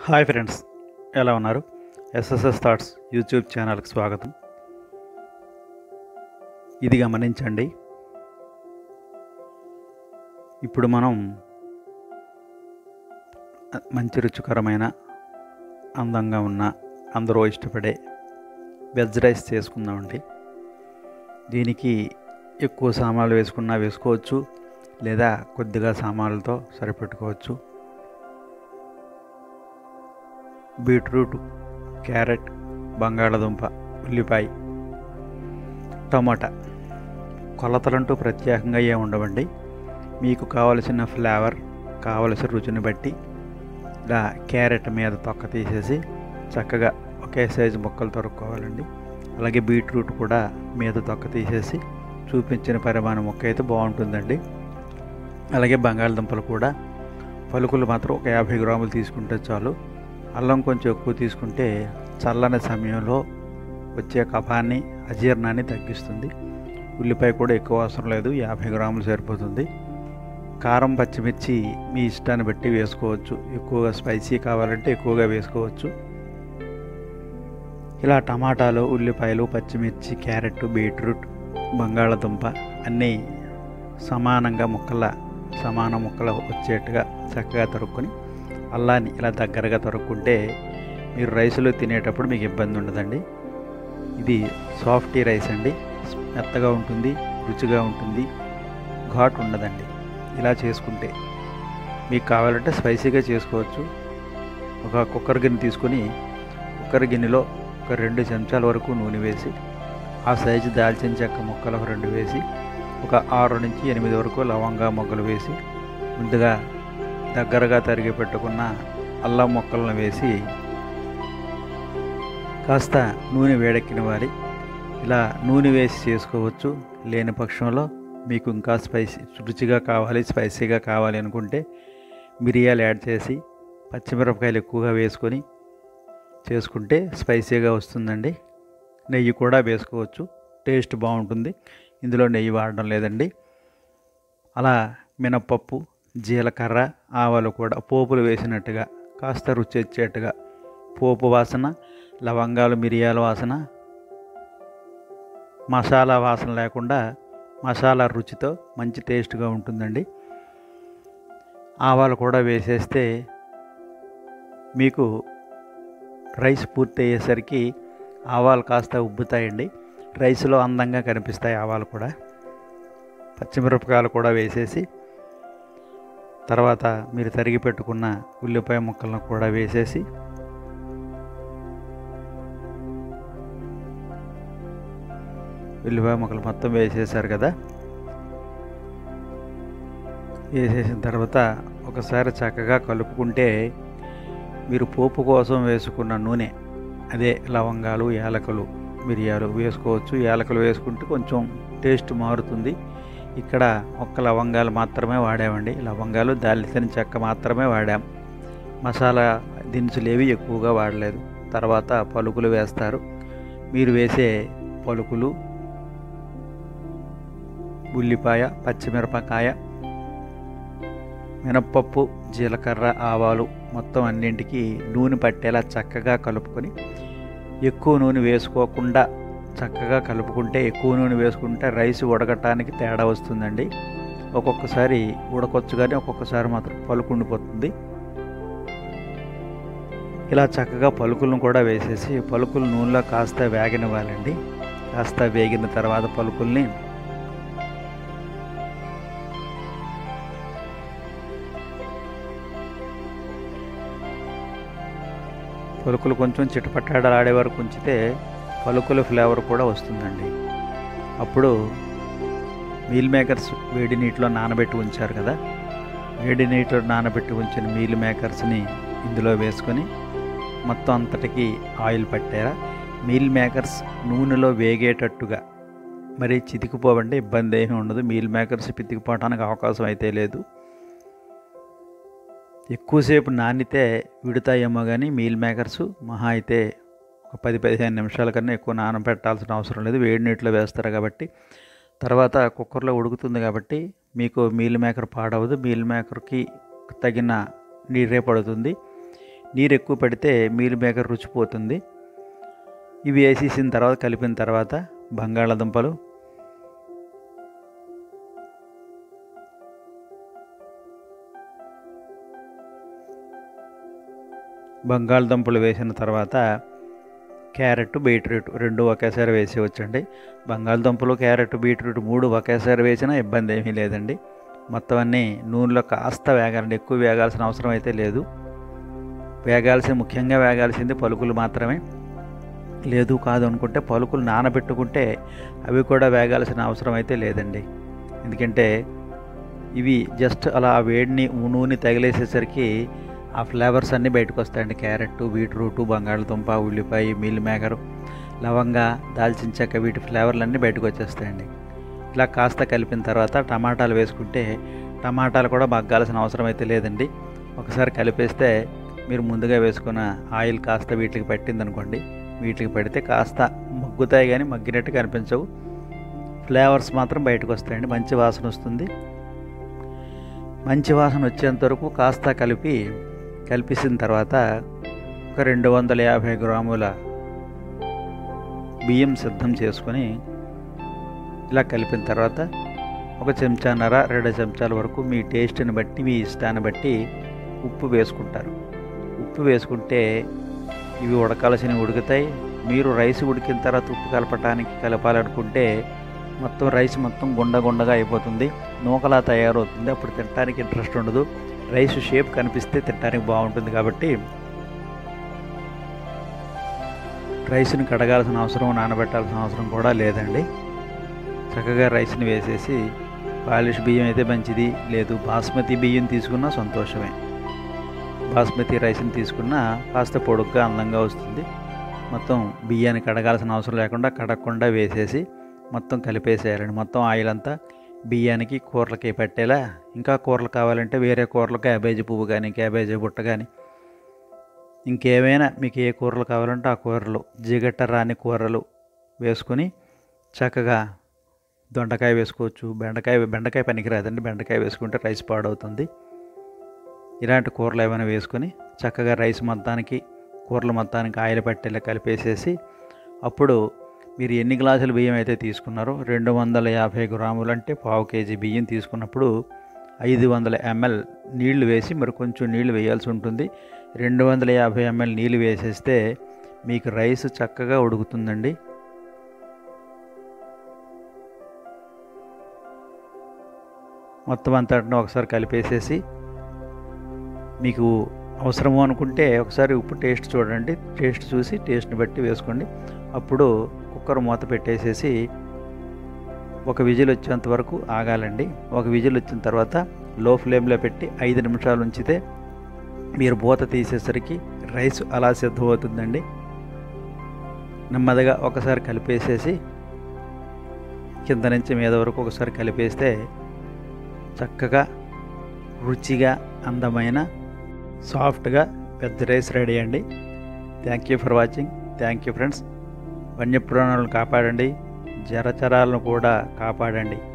hi friends ఎలా ఉన్నారు SSS thoughts YouTube ఛానల్కి స్వాగతం ఇది గమనించండి ఇప్పుడు మనం మంచి రుచికరమైన అందంగా ఉన్న అందరూ ఇష్టపడే వెజ్ రైస్ చేసుకుందామండి దీనికి ఎక్కువ సామాన్లు వేసుకున్నా వేసుకోవచ్చు లేదా కొద్దిగా సామాన్లతో సరిపెట్టుకోవచ్చు బీట్రూట్ క్యారెట్ బంగాళదుంప ఉల్లిపాయ టమాటా కొలతలంటూ ప్రత్యేకంగా ఏ ఉండవండి మీకు కావలసిన ఫ్లేవర్ కావలసిన రుచిని బట్టి ఇలా క్యారెట్ మీద తొక్క తీసేసి చక్కగా ఒకే సైజు ముక్కలు తొరుక్కోవాలండి అలాగే బీట్రూట్ కూడా మీద తొక్క తీసేసి చూపించిన పరిమాణం ముక్క అయితే బాగుంటుందండి అలాగే బంగాళదుంపలు కూడా పలుకులు మాత్రం ఒక యాభై గ్రాములు తీసుకుంటే చాలు అల్లం కొంచెం ఎక్కువ తీసుకుంటే చల్లని సమయంలో వచ్చే కఫాన్ని అజీర్ణాన్ని తగ్గిస్తుంది ఉల్లిపాయ కూడా ఎక్కువ అవసరం లేదు యాభై గ్రాములు సరిపోతుంది కారం పచ్చిమిర్చి మీ ఇష్టాన్ని బట్టి వేసుకోవచ్చు ఎక్కువగా స్పైసీ కావాలంటే ఎక్కువగా వేసుకోవచ్చు ఇలా టమాటాలు ఉల్లిపాయలు పచ్చిమిర్చి క్యారెట్ బీట్రూట్ బంగాళదుంప అన్నీ సమానంగా ముక్కల సమాన ముక్కలు వచ్చేట్టుగా చక్కగా తరుక్కొని అల్లాన్ని ఇలా దగ్గరగా తరుక్కుంటే మీరు రైస్లో తినేటప్పుడు మీకు ఇబ్బంది ఉండదండి ఇది సాఫ్టీ రైస్ అండి మెత్తగా ఉంటుంది రుచిగా ఉంటుంది ఘాట్ ఉండదండి ఇలా చేసుకుంటే మీకు కావాలంటే స్పైసీగా చేసుకోవచ్చు ఒక కుక్కర్ గిన్నె తీసుకొని కుక్కర్ గిన్నెలో ఒక రెండు చెంచాల వరకు నూనె వేసి ఆ సైజు దాల్చిన చెక్క ముక్కలు ఒక రెండు వేసి ఒక ఆరు నుంచి ఎనిమిది వరకు లవంగా మొగ్గలు వేసి ముందుగా దగ్గరగా తరిగి పెట్టుకున్న అల్లం మొక్కలను వేసి కాస్త నూనె వేడెక్కినవాలి ఇలా నూనె వేసి చేసుకోవచ్చు లేని పక్షంలో మీకు ఇంకా స్పైసీ రుచిగా కావాలి స్పైసీగా కావాలి అనుకుంటే మిరియాలు యాడ్ చేసి పచ్చిమిరపకాయలు ఎక్కువగా వేసుకొని చేసుకుంటే స్పైసీగా వస్తుందండి నెయ్యి కూడా వేసుకోవచ్చు టేస్ట్ బాగుంటుంది ఇందులో నెయ్యి వాడడం లేదండి అలా మినప్పప్పు జీలకర్ర ఆవాలు కూడా పోపులు వేసినట్టుగా కాస్త రుచి వచ్చేట్టుగా పోపు వాసన లవంగాలు మిరియాల వాసన మసాలా వాసన లేకుండా మసాలా రుచితో మంచి టేస్ట్గా ఉంటుందండి ఆవాలు కూడా వేసేస్తే మీకు రైస్ పూర్తి అయ్యేసరికి ఆవాలు కాస్త ఉబ్బుతాయండి రైస్లో అందంగా కనిపిస్తాయి ఆవాలు కూడా పచ్చిమిరపకాయలు కూడా వేసేసి తర్వాత మీరు తరిగి పెట్టుకున్న ఉల్లిపాయ ముక్కలను కూడా వేసేసి ఉల్లిపాయ ముక్కలు మొత్తం వేసేసారు కదా వేసేసిన తర్వాత ఒకసారి చక్కగా కలుపుకుంటే మీరు పోపు కోసం వేసుకున్న నూనె అదే లవంగాలు యాలకులు మిరియాలు వేసుకోవచ్చు యాలకులు వేసుకుంటే కొంచెం టేస్ట్ మారుతుంది ఇక్కడ ఒక్క లవంగాలు మాత్రమే వాడామండి లవంగాలు దాల్చిన చెక్క మాత్రమే వాడాం మసాలా దినుసులు ఏవి ఎక్కువగా వాడలేదు తర్వాత పలుకులు వేస్తారు మీరు వేసే పలుకులు ఉల్లిపాయ పచ్చిమిరపకాయ మినప్పప్పు జీలకర్ర ఆవాలు మొత్తం అన్నింటికి నూనె పట్టేలా చక్కగా కలుపుకొని ఎక్కువ నూనె వేసుకోకుండా చక్కగా కలుపుకుంటే ఎక్కువ నూనె వేసుకుంటే రైస్ ఉడకటానికి తేడా వస్తుందండి ఒక్కొక్కసారి ఉడకొచ్చు కానీ ఒక్కొక్కసారి మాత్రం పలుకు ఉండిపోతుంది ఇలా చక్కగా పలుకులను కూడా వేసేసి పలుకులు నూనెలో కాస్త వేగనివ్వాలండి కాస్త వేగిన తర్వాత పలుకుల్ని పలుకులు కొంచెం చిటపటాడలాడే వరకు ఉంచితే పలుకుల ఫ్లేవర్ కూడా వస్తుందండి అప్పుడు మీల్ మేకర్స్ వేడి నీటిలో నానబెట్టి ఉంచారు కదా వేడి నీటిలో నానబెట్టి ఉంచిన మీల్ మేకర్స్ని ఇందులో వేసుకొని మొత్తం అంతటికి ఆయిల్ పట్టారా మీల్ మేకర్స్ నూనెలో వేగేటట్టుగా మరి చితికిపోవండి ఇబ్బంది ఏమీ ఉండదు మీల్ మేకర్స్ పితికిపోవడానికి అవకాశం అయితే లేదు ఎక్కువసేపు నానితే విడుతాయేమో కానీ మీల్ మేకర్స్ మహా అయితే ఒక పది పదిహేను నిమిషాల కన్నా ఎక్కువ నానబెట్టాల్సిన అవసరం లేదు వేడి నీటిలో వేస్తారు కాబట్టి తర్వాత కుక్కర్లో ఉడుకుతుంది కాబట్టి మీకు మీల్ మేకర్ పాడవదు మీల్ మేకర్కి తగిన నీరే పడుతుంది నీరు ఎక్కువ పడితే మీల్ మేకర్ రుచిపోతుంది ఇవి వేసేసిన తర్వాత కలిపిన తర్వాత బంగాళాదుంపలు బంగాళదుంపలు వేసిన తర్వాత క్యారెట్ బీట్రూట్ రెండు ఒకేసారి వేసేవచ్చండి బంగాళదుంపలు క్యారెట్ బీట్రూట్ మూడు ఒకేసారి వేసినా ఇబ్బంది ఏమీ లేదండి మొత్తం అన్నీ నూనెలో కాస్త వేగాలండి ఎక్కువ వేగాల్సిన అవసరం అయితే లేదు వేగాల్సి ముఖ్యంగా వేగాల్సింది పలుకులు మాత్రమే లేదు కాదు అనుకుంటే పలుకులు నానబెట్టుకుంటే అవి కూడా వేగాల్సిన అవసరం అయితే లేదండి ఎందుకంటే ఇవి జస్ట్ అలా ఆ వేడిని నూనె తగిలేసేసరికి ఆ ఫ్లేవర్స్ అన్నీ బయటకు వస్తాయండి క్యారెట్ బీట్రూట్ బంగాళదుంప ఉల్లిపాయ మీల్ మేకర్ లవంగా దాల్చిన చెక్క వీటి ఫ్లేవర్లు అన్నీ బయటకు వచ్చేస్తాయండి ఇలా కాస్త కలిపిన తర్వాత టమాటాలు వేసుకుంటే టమాటాలు కూడా మగ్గాల్సిన అవసరం అయితే లేదండి ఒకసారి కలిపేస్తే మీరు ముందుగా వేసుకున్న ఆయిల్ కాస్త వీటికి పట్టిందనుకోండి వీటికి పడితే కాస్త మగ్గుతాయి కానీ మగ్గినట్టు కనిపించవు ఫ్లేవర్స్ మాత్రం బయటకు వస్తాయండి మంచి వాసన వస్తుంది మంచి వాసన వచ్చేంత వరకు కాస్త కలిపి కలిపేసిన తర్వాత ఒక రెండు వందల యాభై గ్రాముల బియ్యం సిద్ధం చేసుకొని ఇలా కలిపిన తర్వాత ఒక చెంచాన్నర రెండు చెంచాల వరకు మీ టేస్ట్ని బట్టి మీ ఇష్టాన్ని బట్టి ఉప్పు వేసుకుంటారు ఉప్పు వేసుకుంటే ఇవి ఉడకాల్సినవి ఉడుకుతాయి మీరు రైస్ ఉడికిన తర్వాత ఉప్పు కలపటానికి కలపాలనుకుంటే మొత్తం రైస్ మొత్తం గుండ గుండగా అయిపోతుంది నూకలా తయారవుతుంది అప్పుడు తినడానికి ఇంట్రెస్ట్ ఉండదు రైస్ షేప్ కనిపిస్తే తినడానికి బాగుంటుంది కాబట్టి రైస్ని కడగాల్సిన అవసరం నానబెట్టాల్సిన అవసరం కూడా లేదండి చక్కగా రైస్ని వేసేసి పాలిష్ బియ్యం అయితే మంచిది లేదు బాస్మతి బియ్యం తీసుకున్నా సంతోషమే బాస్మతి రైస్ని తీసుకున్నా కాస్త పొడుగ్గా అందంగా వస్తుంది మొత్తం బియ్యాన్ని కడగాల్సిన అవసరం లేకుండా కడగకుండా వేసేసి మొత్తం కలిపేసేయాలండి మొత్తం ఆయిల్ అంతా బియ్యానికి కూరలకి పట్టేలా ఇంకా కూరలు కావాలంటే వేరే కూరలు క్యాబేజీ పువ్వు కానీ క్యాబేజీ బుట్ట కానీ ఇంకేమైనా మీకు ఏ కూరలు కావాలంటే ఆ కూరలు జిగట్ట రాని కూరలు వేసుకొని చక్కగా దొండకాయ వేసుకోవచ్చు బెండకాయ బెండకాయ పనికిరాదండి బెండకాయ వేసుకుంటే రైస్ పాడవుతుంది ఇలాంటి కూరలు ఏమైనా వేసుకొని చక్కగా రైస్ మొత్తానికి కూరలు మొత్తానికి ఆయిల్ పట్టేలా కలిపేసేసి అప్పుడు మీరు ఎన్ని గ్లాసులు బియ్యం అయితే తీసుకున్నారో రెండు వందల యాభై గ్రాములు అంటే పావు కేజీ బియ్యం తీసుకున్నప్పుడు ఐదు వందల ఎంఎల్ నీళ్లు వేసి మరి కొంచెం నీళ్లు వేయాల్సి ఉంటుంది రెండు వందల యాభై ఎంఎల్ నీళ్ళు వేసేస్తే మీకు రైస్ చక్కగా ఉడుకుతుందండి మొత్తం అంతా ఒకసారి కలిపేసేసి మీకు అవసరము అనుకుంటే ఒకసారి ఉప్పు టేస్ట్ చూడండి టేస్ట్ చూసి టేస్ట్ని బట్టి వేసుకోండి అప్పుడు కుక్కర్ మూత పెట్టేసేసి ఒక విజిల్ వచ్చేంత వరకు ఆగాలండి ఒక విజిల్ వచ్చిన తర్వాత లో ఫ్లేమ్లో పెట్టి ఐదు నిమిషాలు ఉంచితే మీరు మూత తీసేసరికి రైస్ అలా సిద్ధమవుతుందండి నెమ్మదిగా ఒకసారి కలిపేసేసి కింద నుంచి మీద వరకు ఒకసారి కలిపేస్తే చక్కగా రుచిగా అందమైన సాఫ్ట్గా పెద్ద రైస్ రెడీ అండి thank you for watching thank you friends వన్యప్రాణులను కాపాడండి జరచరాలను కూడా కాపాడండి